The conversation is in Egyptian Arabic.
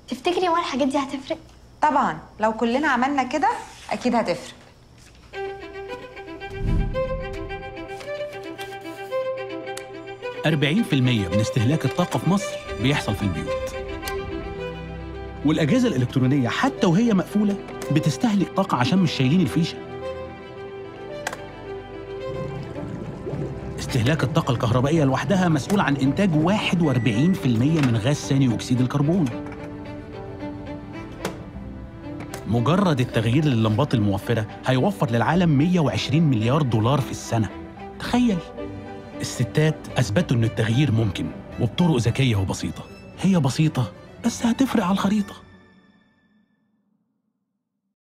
تفتكري هو الحاجات دي هتفرق طبعا لو كلنا عملنا كده اكيد هتفرق أربعين في المية من استهلاك الطاقة في مصر بيحصل في البيوت والأجهزة الإلكترونية حتى وهي مقفولة بتستهلك طاقة عشان مش شايلين الفيشة استهلاك الطاقة الكهربائية لوحدها مسؤول عن إنتاج 41% من غاز ثاني أكسيد الكربون مجرد التغيير لللمبات الموفرة هيوفر للعالم 120 مليار دولار في السنة تخيل الستات أثبتوا إن التغيير ممكن وبطرق ذكية وبسيطة هي بسيطة بس هتفرق على الخريطة